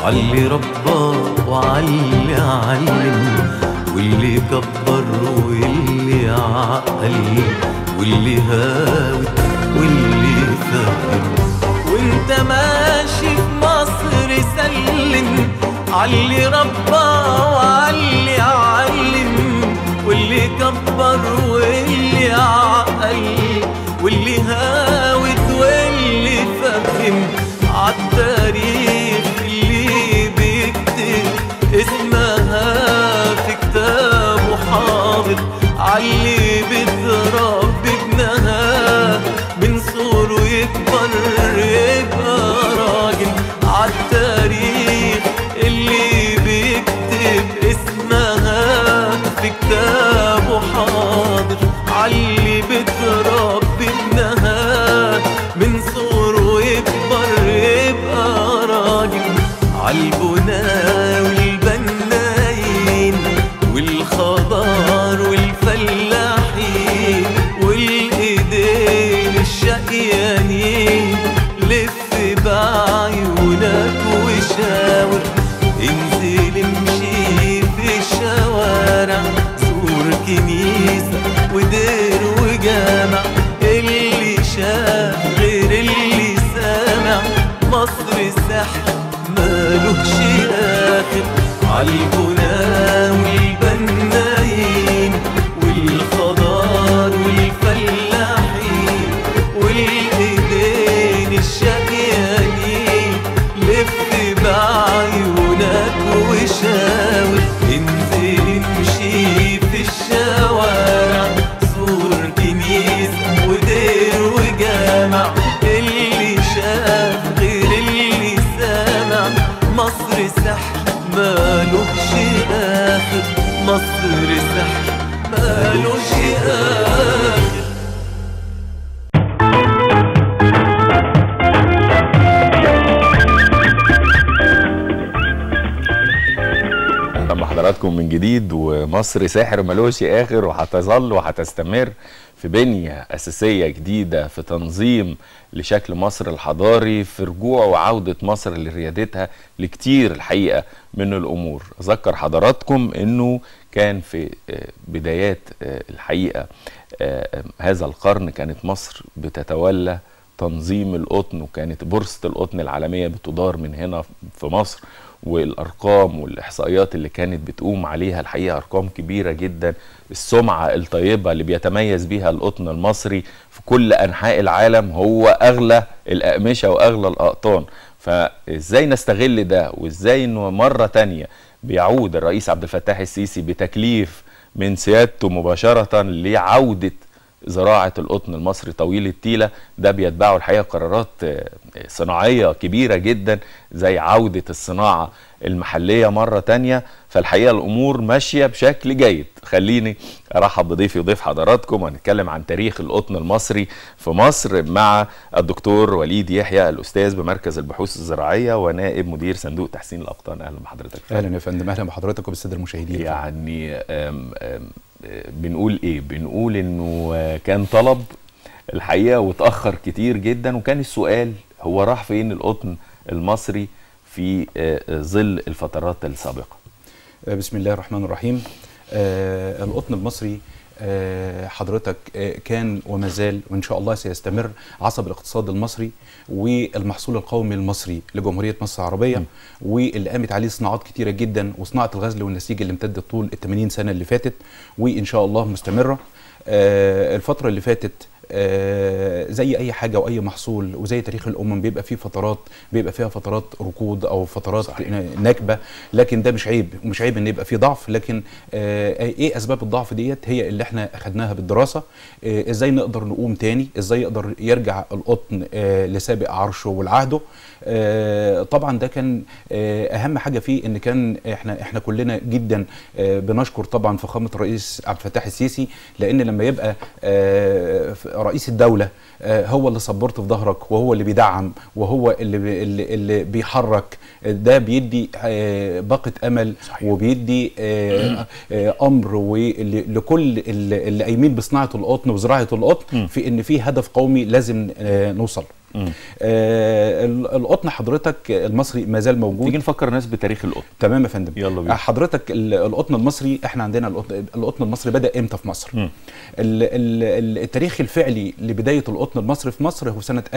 علي ربى وعلي علم واللي كبر واللي عقل واللي هاوت واللي فهم وانت ماشي في مصر سلم علي ربى وعلي علم واللي كبر واللي عقل واللي هاوت واللي فهم عالتاريخ اللي بيكتب اسمها في كتابه حاضر علي بتربي ابنها من صغره يكبر يبقى راجل عالتاريخ اللي بيكتب اسمها في كتابه حاضر علي بتربي ابنها من صغره يكبر يبقى راجل عالبنا والبنايين والخضار والفلاحين والايدين الشقيانين لف بعيونك وشاور انزل امشي في الشوارع زور كنيسة ودير وجامع اللي شاف غير اللي سامع مصر سحر مالوش آخر عالبنا والبنايين والخضار والفلاحين والايدين الشقيانين لف بعيونك وشاور انزل امشي في الشوارع زور كنيسة ودير وجامع اللي شاف غير اللي سامع مصر سحر مالوش آخر مصر سحر مالوش آخر اهلا بحضراتكم من جديد ومصر ساحر ملوش اخر وهتظل وهتستمر في بنيه اساسيه جديده في تنظيم لشكل مصر الحضاري في رجوع وعوده مصر لريادتها لكتير الحقيقه من الامور اذكر حضراتكم انه كان في آه، بدايات آه، الحقيقه آه، هذا القرن كانت مصر بتتولى تنظيم القطن وكانت بورصه القطن العالميه بتدار من هنا في مصر والارقام والاحصائيات اللي كانت بتقوم عليها الحقيقه ارقام كبيره جدا السمعه الطيبه اللي بيتميز بيها القطن المصري في كل انحاء العالم هو اغلى الاقمشه واغلى الاقطان فازاي نستغل ده وازاي انه مره تانية بيعود الرئيس عبد الفتاح السيسي بتكليف من سيادته مباشره لعوده زراعة القطن المصري طويل التيلة ده بيتبعه الحقيقة قرارات آه، صناعية كبيرة جدا زي عودة الصناعة المحلية مرة تانية فالحقيقة الأمور ماشية بشكل جيد خليني أرحب بضيفي وضيف حضراتكم ونتكلم عن تاريخ القطن المصري في مصر مع الدكتور وليد يحيى الأستاذ بمركز البحوث الزراعية ونائب مدير صندوق تحسين الأقطان أهلا بحضرتك اهلا يا فندم اهلا بحضرتك وبالساده المشاهدين يعني أم أم بنقول ايه بنقول انه آه، كان طلب الحقيقه واتاخر كتير جدا وكان السؤال هو راح فين القطن المصري في آه، آه، ظل الفترات السابقه آه، بسم الله الرحمن الرحيم آه القطن المصري آه حضرتك آه كان وما زال وان شاء الله سيستمر عصب الاقتصاد المصري والمحصول القومي المصري لجمهوريه مصر العربيه واللي قامت عليه صناعات كتيره جدا وصناعه الغزل والنسيج اللي امتدت طول ال 80 سنه اللي فاتت وان شاء الله مستمره آه الفتره اللي فاتت آه، زي اي حاجه واي محصول وزي تاريخ الامم بيبقى فيه فترات بيبقى فيها فترات ركود او فترات صحيح. ن- نكبه لكن ده مش عيب ومش عيب ان يبقى فيه ضعف لكن آه، ايه اسباب الضعف ديت هي اللي احنا اخدناها بالدراسه آه، ازاي نقدر نقوم تاني ازاي يقدر يرجع القطن آه، لسابق عرشه والعهده آه، طبعا ده كان آه، اهم حاجه فيه ان كان احنا احنا كلنا جدا آه، بنشكر طبعا فخامه الرئيس عبد الفتاح السيسي لان لما يبقى آه، رئيس الدوله آه، هو اللي صبرت في ظهرك وهو اللي بيدعم وهو اللي بي اللي, اللي بيحرك ده بيدي آه، باقه امل صحيح. وبيدي آه، آه، امر ول- لكل اللي اللي قايمين بصناعه القطن وزراعه القطن في ان في هدف قومي لازم آه، نوصل آه ال- القطن حضرتك المصري ما زال موجود تيجي نفكر الناس بتاريخ القطن تمام يا فندم يلا بينا. حضرتك ال- القطن المصري احنا عندنا القطن, القطن المصري بدا امتى في مصر ال ال التاريخ الفعلي لبدايه القطن المصري في مصر هو سنه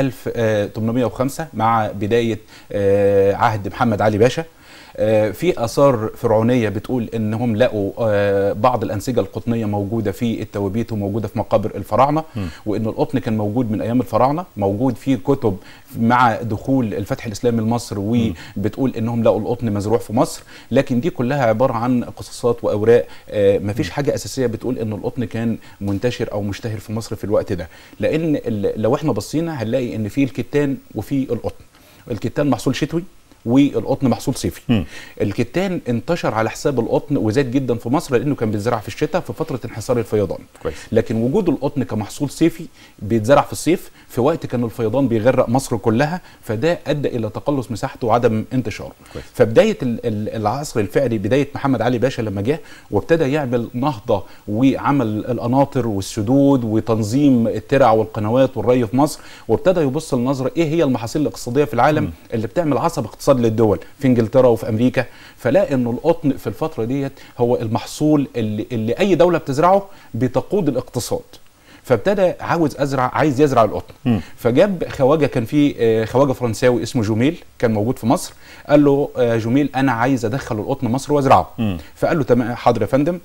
1805 مع بدايه آه، عهد محمد علي باشا آه، في اثار فرعونيه بتقول انهم لقوا آه، بعض الانسجه القطنيه موجوده في التوابيت وموجوده في مقابر الفراعنه وان القطن كان موجود من ايام الفراعنه موجود في كتب مع دخول الفتح الاسلامي لمصر وبتقول انهم لقوا القطن مزروع في مصر لكن دي كلها عباره عن قصصات واوراق آه، مفيش حاجه اساسيه بتقول ان القطن كان منتشر او مشتهر في مصر في الوقت ده لان ال- لو احنا بصينا هنلاقي ان في الكتان وفي القطن الكتان محصول شتوي والقطن محصول صيفي الكتان انتشر على حساب القطن وزاد جدا في مصر لانه كان بيتزرع في الشتاء في فتره انحسار الفيضان كويس. لكن وجود القطن كمحصول صيفي بيتزرع في الصيف في وقت كان الفيضان بيغرق مصر كلها فده ادى الى تقلص مساحته وعدم انتشاره كويس. فبدايه ال- ال- العصر الفعلي بدايه محمد علي باشا لما جه وابتدى يعمل نهضه وعمل القناطر والسدود وتنظيم الترع والقنوات والري في مصر وابتدى يبص لنظره ايه هي المحاصيل الاقتصاديه في العالم اللي بتعمل عصب اقتصاد للدول في انجلترا وفي امريكا فلاقى ان القطن في الفتره ديت هو المحصول اللي, اللي اي دوله بتزرعه بتقود الاقتصاد فابتدى عاوز ازرع عايز يزرع القطن فجاب خواجه كان في آه، خواجه فرنساوي اسمه جوميل كان موجود في مصر قال له آه، جوميل انا عايز ادخل القطن مصر وازرعه فقال له تمام حاضر يا فندم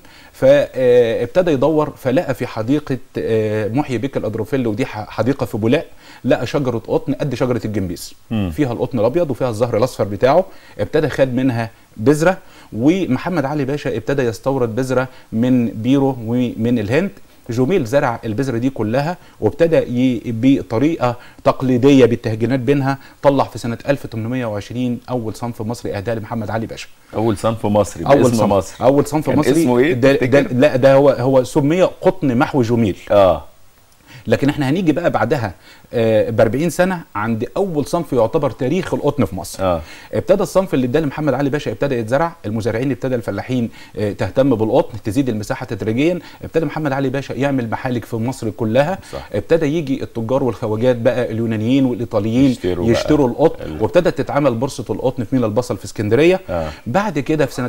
فابتدى يدور فلقى في حديقه آه، محيي بك الادروفيل ودي ح- حديقه في بولاق لقى شجره قطن قد شجره الجنبيس فيها القطن الابيض وفيها الزهر الاصفر بتاعه ابتدى خد منها بذره ومحمد علي باشا ابتدى يستورد بذره من بيرو ومن الهند جوميل زرع البذره دي كلها وابتدى ي- بطريقه تقليديه بالتهجينات بينها طلع في سنه 1820 اول صنف مصري اهداه لمحمد علي باشا اول صنف مصري اول باسم صنف مصري اول صنف كان مصري اسمه ايه ده, ده تفتكر؟ لا ده هو هو سمي قطن محو جوميل اه لكن احنا هنيجي بقى بعدها ب 40 سنه عند اول صنف يعتبر تاريخ القطن في مصر اه ابتدى الصنف اللي اداه لمحمد علي باشا ابتدى يتزرع المزارعين ابتدى الفلاحين آه، تهتم بالقطن تزيد المساحه تدريجيا ابتدى محمد علي باشا يعمل محالك في مصر كلها صح. ابتدى يجي التجار والخواجات بقى اليونانيين والايطاليين يشتروا يشتروا, بقى القطن ال- وابتدت تتعمل بورصه القطن في مينا البصل في اسكندريه آه. بعد كده في سنه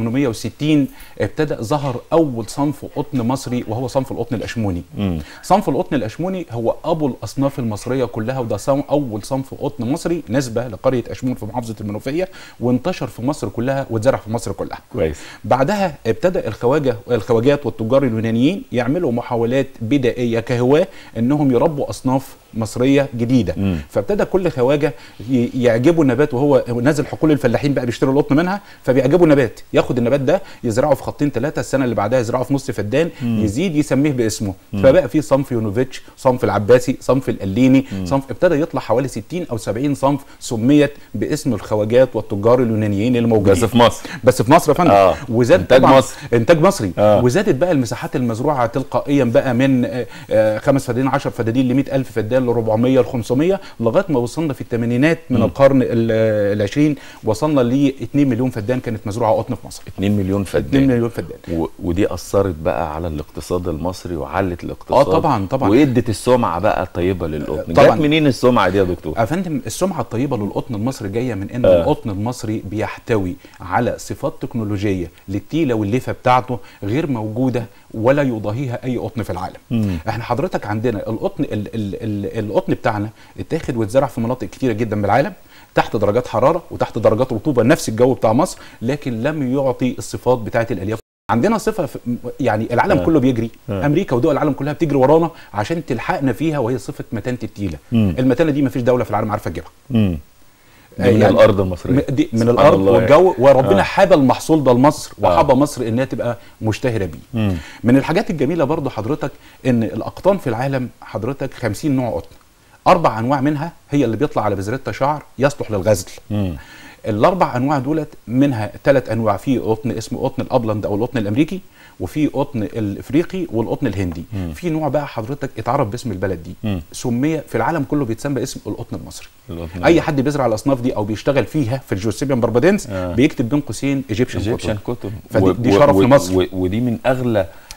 1860 ابتدى ظهر اول صنف قطن مصري وهو صنف القطن الاشموني صنف القطن الاشموني هو ابو الاصناف المصريه كلها وده صن- اول صنف قطن مصري نسبه لقريه اشمون في محافظه المنوفيه وانتشر في مصر كلها واتزرع في مصر كلها كويس بعدها ابتدى الخواجه الخواجات والتجار اليونانيين يعملوا محاولات بدائيه كهواه انهم يربوا اصناف مصريه جديده مم. فابتدى كل خواجه ي- يعجبه نبات وهو نازل حقول الفلاحين بقى بيشتروا القطن منها فبيعجبه نبات ياخد النبات ده يزرعه في خطين ثلاثه السنه اللي بعدها يزرعه في نص فدان يزيد يسميه باسمه فبقى في صنف يونوفيتش صنف العباسي صنف القليني صنف ابتدى يطلع حوالي 60 او 70 صنف سميت باسم الخواجات والتجار اليونانيين الموجودين بس في مصر بس في مصر يا فندم آه. وزاد إنتاج طبعاً مصري. انتاج مصري آه. وزادت بقى المساحات المزروعه تلقائيا بقى من آه، آه، خمس فدادين 10 فدادين ل 100000 فدان ل 400 ل 500 لغايه ما وصلنا في الثمانينات من القرن العشرين وصلنا ل 2 مليون فدان كانت مزروعه قطن في مصر 2 مليون 2 فدان مليون فدان و... ودي اثرت بقى على الاقتصاد المصري وعلت الاقتصاد آه طبعاً، طبعاً. وادت السمعه بقى الطيبه للقطن طبعاً. جت منين السمعه دي يا دكتور يا فندم السمعه الطيبه للقطن المصري جايه من ان آه. آه. القطن المصري بيحتوي على صفات تكنولوجيه للتيله والليفه بتاعته غير موجوده ولا يضاهيها اي قطن في العالم مم. احنا حضرتك عندنا القطن ال ال ال القطن بتاعنا اتاخد واتزرع في مناطق كتيره جدا من العالم تحت درجات حراره وتحت درجات رطوبه نفس الجو بتاع مصر لكن لم يعطي الصفات بتاعه الالياف عندنا صفه في يعني العالم آه. آه. كله بيجري آه. آه. امريكا ودول العالم كلها بتجري ورانا عشان تلحقنا فيها وهي صفه متانه التيله مم. المتانه دي مفيش دوله في العالم عارفه تجيبها امم آه، من يعني الارض المصريه م- دي من سبحان الارض الله والجو وربنا آه. آه. حابى المحصول ده لمصر آه. وحابى مصر انها تبقى مشتهره بيه مم. من الحاجات الجميله برضو حضرتك ان الاقطان في العالم حضرتك 50 نوع قطن اربع انواع منها هي اللي بيطلع على بذرتها شعر يصلح للغزل مم. الاربع انواع دولت منها ثلاث انواع في قطن اسمه قطن الابلند او القطن الامريكي وفي قطن الافريقي والقطن الهندي مم. في نوع بقى حضرتك اتعرف باسم البلد دي مم. سمي في العالم كله بيتسمى باسم القطن المصري القطن اي حد بيزرع الاصناف دي او بيشتغل فيها في الجوسيبيان بربادنس آه. بيكتب بين قوسين ايجيبشن ايجيبشن كوتون كتب فدي- دي شرف لمصر. ودي من اغلى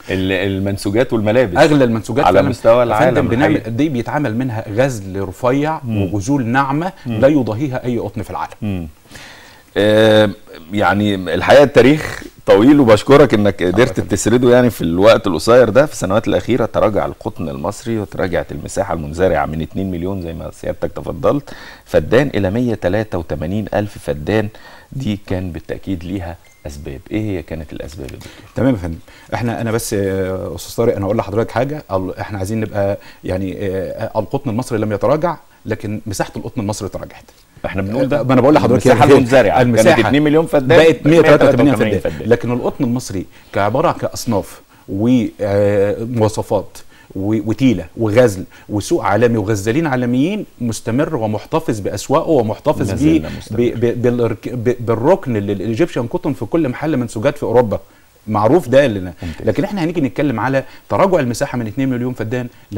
ال- المنسوجات والملابس اغلى المنسوجات على فعلاً. مستوى يا العالم فندم بنعمل الحقيقة. دي بيتعمل منها غزل رفيع وجذول ناعمه لا يضاهيها اي قطن في العالم آه، يعني الحقيقه التاريخ طويل وبشكرك انك قدرت فندم. تسرده يعني في الوقت القصير ده في السنوات الاخيره تراجع القطن المصري وتراجعت المساحه المنزرعه من 2 مليون زي ما سيادتك تفضلت فدان الى 183 الف فدان دي كان بالتاكيد ليها اسباب ايه هي كانت الاسباب يا دكتور تمام يا فندم احنا انا بس آه، استاذ طارق انا اقول لحضرتك حاجه ال- احنا عايزين نبقى يعني آه، القطن المصري لم يتراجع لكن مساحه القطن المصري تراجعت احنا بنقول ده ما انا بقول لحضرتك المساحه يعني المنزرعه كانت 2 مليون فدان بقت 183 فدان فدان لكن القطن المصري كعباره عن كاصناف ومواصفات وتيله وغزل وسوق عالمي وغزالين عالميين مستمر ومحتفظ باسواقه ومحتفظ ما بيه زلنا مستمر. ب- ب- بالرك- ب- بالركن للايجيبشن كوتون في كل محل منسوجات في اوروبا معروف ده لنا ممتاز. لكن احنا هنيجي نتكلم على تراجع المساحه من 2 مليون فدان ل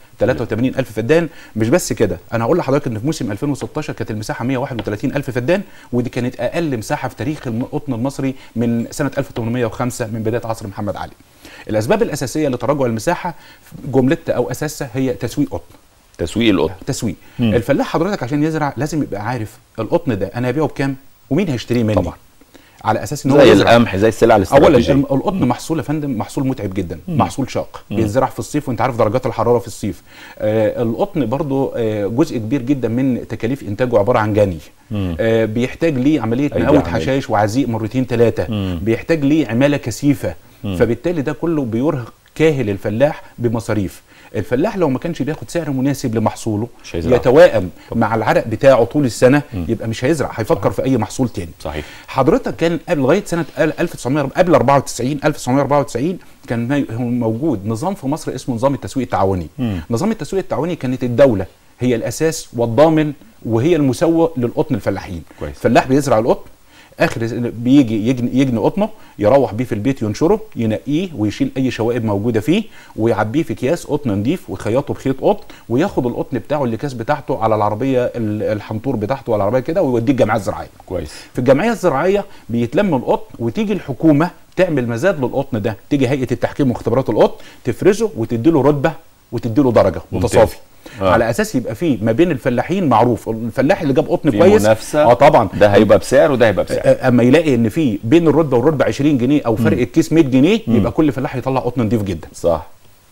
183 الف فدان مش بس كده انا هقول لحضرتك ان في موسم 2016 كانت المساحه 131 الف فدان ودي كانت اقل مساحه في تاريخ القطن المصري من سنه 1805 من بدايه عصر محمد علي الاسباب الاساسيه لتراجع المساحه جملتها او اساسها هي تسويق قطن تسويق القطن تسويق مم. الفلاح حضرتك عشان يزرع لازم يبقى عارف القطن ده انا هبيعه بكام ومين هيشتريه مني طبعا. على اساس ان هو زي يزرع القمح زي السلع اولا الاستراتيجيه الم- القطن محصول يا فندم محصول متعب جدا محصول شاق بيتزرع في الصيف وانت عارف درجات الحراره في الصيف آه القطن برضو آه جزء كبير جدا من تكاليف انتاجه عباره عن جني آه بيحتاج ليه عمليه أيدي مقاوله عاملة. حشائش وعزيق مرتين ثلاثه بيحتاج ليه عماله كثيفه فبالتالي ده كله بيرهق كاهل الفلاح بمصاريف الفلاح لو ما كانش بياخد سعر مناسب لمحصوله مش هيزرع. يتوائم مع العرق بتاعه طول السنه يبقى مش هيزرع هيفكر في اي محصول تاني صحيح حضرتك كان قبل لغايه سنه 1900 قبل 94 1994 كان ما- هو موجود نظام في مصر اسمه نظام التسويق التعاوني نظام التسويق التعاوني كانت الدوله هي الاساس والضامن وهي المسوق للقطن الفلاحين كويس. الفلاح بيزرع القطن اخر بيجي يجني, يجني قطنه يروح بيه في البيت ينشره ينقيه ويشيل اي شوائب موجوده فيه ويعبيه في اكياس قطن نضيف ويخيطه بخيط قطن وياخد القطن بتاعه الاكياس بتاعته على العربيه ال- الحنطور بتاعته على العربيه كده ويوديه الجمعيه الزراعيه كويس في الجمعيه الزراعيه بيتلم القطن وتيجي الحكومه تعمل مزاد للقطن ده تيجي هيئه التحكيم واختبارات القطن تفرزه وتدي له رتبه وتدي له درجه ممتاز. وتصافي آه. آه. على اساس يبقى فيه ما بين الفلاحين معروف الفلاح اللي جاب قطن في كويس منافسه اه طبعا ده هيبقى بسعر وده هيبقى بسعر آه، اما يلاقي ان في بين الرتبه والرتبه 20 جنيه او فرق الكيس 100 جنيه يبقى كل فلاح يطلع قطن نضيف جدا صح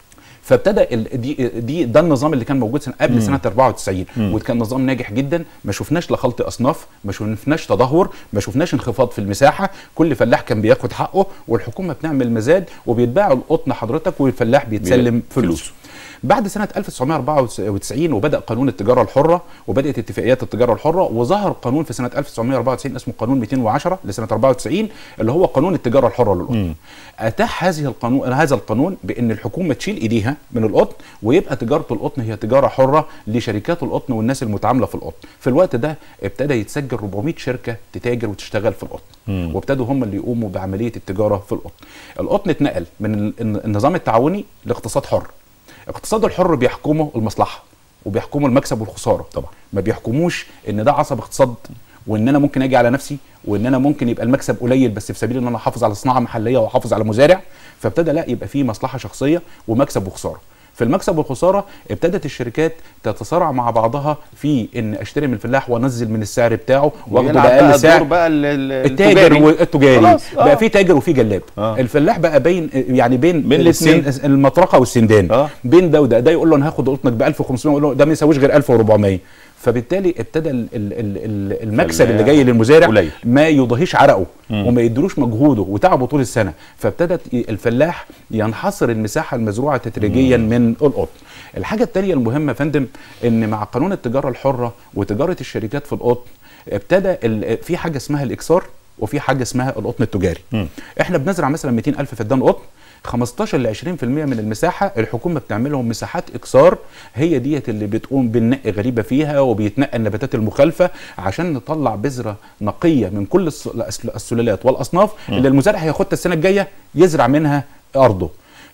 فابتدى ال- دي دي ده النظام اللي كان موجود سنه قبل سنه 94 وكان نظام ناجح جدا ما شفناش لا خلط اصناف ما شفناش تدهور ما شفناش انخفاض في المساحه كل فلاح كان بياخد حقه والحكومه بتعمل مزاد وبيتباع القطن حضرتك والفلاح بيتسلم فلوسه. فلوسه بعد سنة 1994 وبدأ قانون التجارة الحرة وبدأت اتفاقيات التجارة الحرة وظهر قانون في سنة 1994 اسمه قانون 210 لسنة 94 اللي هو قانون التجارة الحرة للقطن. أتاح هذه القانون هذا القانون بأن الحكومة تشيل إيديها من القطن ويبقى تجارة القطن هي تجارة حرة لشركات القطن والناس المتعاملة في القطن. في الوقت ده ابتدى يتسجل 400 شركة تتاجر وتشتغل في القطن. وابتدوا هم اللي يقوموا بعملية التجارة في القطن. القطن اتنقل من ال- النظام التعاوني لاقتصاد حر. الاقتصاد الحر بيحكمه المصلحه وبيحكمه المكسب والخساره طبعا. ما بيحكموش ان ده عصب اقتصاد وان انا ممكن اجي على نفسي وان انا ممكن يبقى المكسب قليل بس في سبيل ان انا احافظ على صناعه محليه واحافظ على مزارع فابتدى لا يبقى فيه مصلحه شخصيه ومكسب وخساره في المكسب والخساره ابتدت الشركات تتصارع مع بعضها في ان اشتري من الفلاح وانزل من السعر بتاعه واخده ويلعب باقل بقى سعر الدور بقى ال- ال- التاجر التجاري. والتجاري خلاص، آه. بقى في تاجر وفي جلاب آه. الفلاح بقى بين يعني بين بين السن- الاتنين. المطرقه والسندان آه. بين ده وده ده يقول له انا هاخد قطنك ب 1500 يقول له ده ما يساويش غير 1400 فبالتالي ابتدى ال- ال- ال- ال- المكسب فلاح اللي جاي للمزارع قليل. ما يضاهيش عرقه وما يدروش مجهوده وتعبه طول السنه فابتدت ي- الفلاح ينحصر المساحه المزروعه تدريجيا من القطن الحاجه الثانيه المهمه يا فندم ان مع قانون التجاره الحره وتجاره الشركات في القطن ابتدى ال- في حاجه اسمها الاكسار وفي حاجه اسمها القطن التجاري احنا بنزرع مثلا 200 الف فدان قطن 15 ل 20% من المساحه الحكومه بتعملهم مساحات اكسار هي ديت اللي بتقوم بالنقي غريبه فيها وبيتنقى النباتات المخالفه عشان نطلع بذره نقيه من كل الس- الس- السلالات والاصناف اللي المزارع هياخدها السنه الجايه يزرع منها ارضه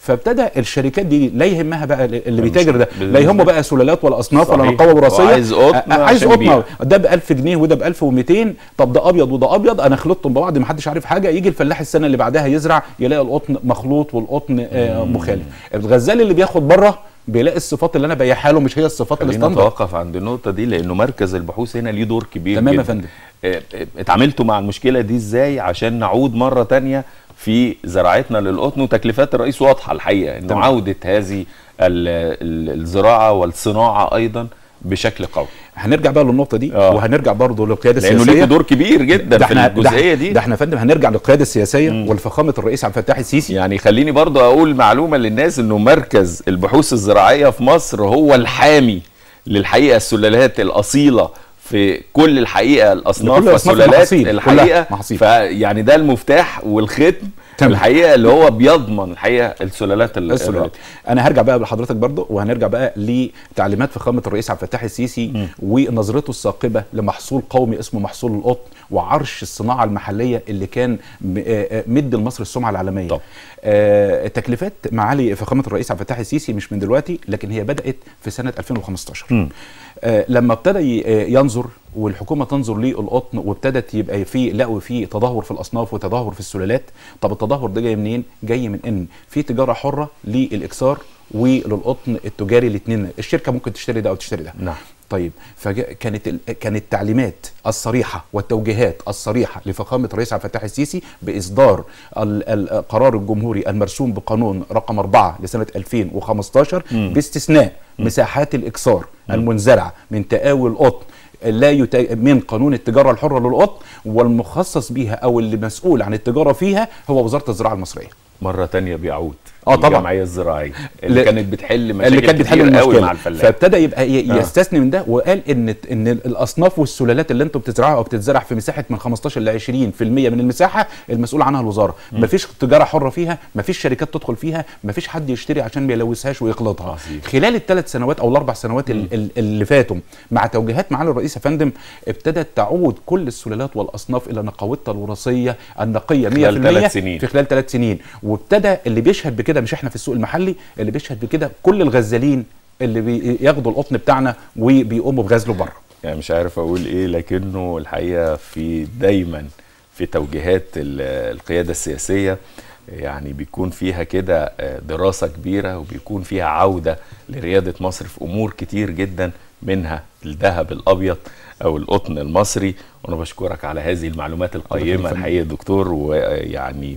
فابتدى الشركات دي لا يهمها بقى اللي مش- بيتاجر ده لا بالنسبة- يهمه بقى سلالات ولا اصناف ولا صحيح. نقابه وراثيه وعايز قطن آه، عايز عشان قطن يبيع. ده ب 1000 جنيه وده ب 1200 طب ده ابيض وده ابيض انا خلطتهم ببعض ما حدش عارف حاجه يجي الفلاح السنه اللي بعدها يزرع يلاقي القطن مخلوط والقطن آه مخالف الغزال اللي بياخد بره بيلاقي الصفات اللي انا بايعها له مش هي الصفات خلينا الستاندرد نتوقف عند النقطه دي لانه مركز البحوث هنا ليه دور كبير تمام يا جدا. فندم. آه، آه، اتعاملتوا مع المشكله دي ازاي عشان نعود مره تانية في زراعتنا للقطن وتكليفات الرئيس واضحه الحقيقه انه تمام. عوده هذه ال- ال- الزراعه والصناعه ايضا بشكل قوي هنرجع بقى للنقطه دي آه. وهنرجع برضه للقياده لانه السياسيه ليكوا دور كبير جدا ده في احنا ده الجزئيه احنا- دي ده احنا يا فندم هنرجع للقياده السياسيه والفخامه الرئيس عبد الفتاح السيسي يعني خليني برضو اقول معلومه للناس انه مركز البحوث الزراعيه في مصر هو الحامي للحقيقه السلالات الاصيله في كل الحقيقه الاصناف لكل أصناف والسلالات المحاصيل، كلها الحقيقه محاصيل. فيعني ده المفتاح والختم تمام. الحقيقه اللي هو بيضمن الحقيقه السلالات ال- السلالات الراقية. انا هرجع بقى لحضرتك برضه وهنرجع بقى لتعليمات فخامه الرئيس عبد الفتاح السيسي ونظرته الثاقبه لمحصول قومي اسمه محصول القطن وعرش الصناعه المحليه اللي كان م- آه، آه، مد لمصر السمعه العالميه طب. آه، تكليفات معالي فخامه الرئيس عبد الفتاح السيسي مش من دلوقتي لكن هي بدات في سنه 2015 آه، لما ابتدى ي- آه، ينظر والحكومه تنظر للقطن وابتدت يبقى في لقوا في تدهور في الاصناف وتدهور في السلالات طب التدهور ده جاي منين جاي من ان في تجاره حره للاكسار وللقطن التجاري الاثنين الشركه ممكن تشتري ده او تشتري ده نعم. طيب فكانت ال... كانت التعليمات الصريحه والتوجيهات الصريحه لفخامه الرئيس عبد الفتاح السيسي باصدار ال- القرار الجمهوري المرسوم بقانون رقم 4 لسنه 2015 باستثناء مساحات الاكسار المنزرعه من تقاوي القطن لا يتا... من قانون التجاره الحره للقطن والمخصص بيها او اللي مسؤول عن التجاره فيها هو وزاره الزراعه المصريه مره تانية بيعود آه طبعاً. الجمعيه الزراعيه اللي ل- كانت بتحل مشاكل اللي كانت بتحل كتير قوي المشكله مع الفلاح فابتدى يبقى ي- آه. يستثني من ده وقال ان ان الاصناف والسلالات اللي انتم بتزرعوها او بتتزرع في مساحه من 15 ل 20% من المساحه المسؤول عنها الوزاره مفيش تجاره حره فيها مفيش شركات تدخل فيها مفيش حد يشتري عشان ما يلوثهاش ويخلطها عظيم. خلال الثلاث سنوات او الاربع سنوات ال- ال- اللي فاتوا مع توجيهات معالي الرئيس يا فندم ابتدت تعود كل السلالات والاصناف الى نقاوتها الوراثيه النقيه 100% خلال ثلاث سنين. في خلال ثلاث سنين وابتدى اللي بيشهد بكده مش احنا في السوق المحلي اللي بيشهد بكده كل الغزالين اللي بياخدوا القطن بتاعنا وبيقوموا بغزله بره يعني مش عارف اقول ايه لكنه الحقيقه في دايما في توجيهات ال- القياده السياسيه يعني بيكون فيها كده آه، دراسه كبيره وبيكون فيها عوده لرياده مصر في امور كتير جدا منها الذهب الابيض او القطن المصري وانا بشكرك على هذه المعلومات القيمه يخليك. الحقيقه يا دكتور ويعني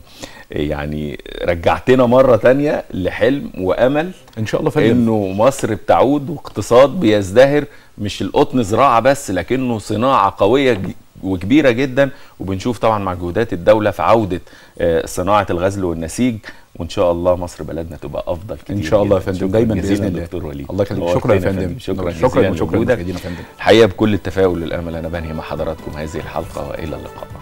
يعني رجعتنا مره تانية لحلم وامل ان شاء الله فندم انه مصر بتعود واقتصاد بيزدهر مش القطن زراعه بس لكنه صناعه قويه ج- وكبيره جدا وبنشوف طبعا مجهودات الدوله في عوده آه، صناعه الغزل والنسيج وان شاء الله مصر بلدنا تبقى افضل كتير ان شاء الله يا جداً. فندم شكراً دايما جزيلاً باذن الله دكتور وليد الله يخليك نورتنا شكرا يا يا فندم شكرا شكرا جزيلاً وشكرا لوجودك. مشاهدينا يا فندم الحقيقه بكل التفاؤل والامل انا بنهي مع حضراتكم هذه الحلقه والى اللقاء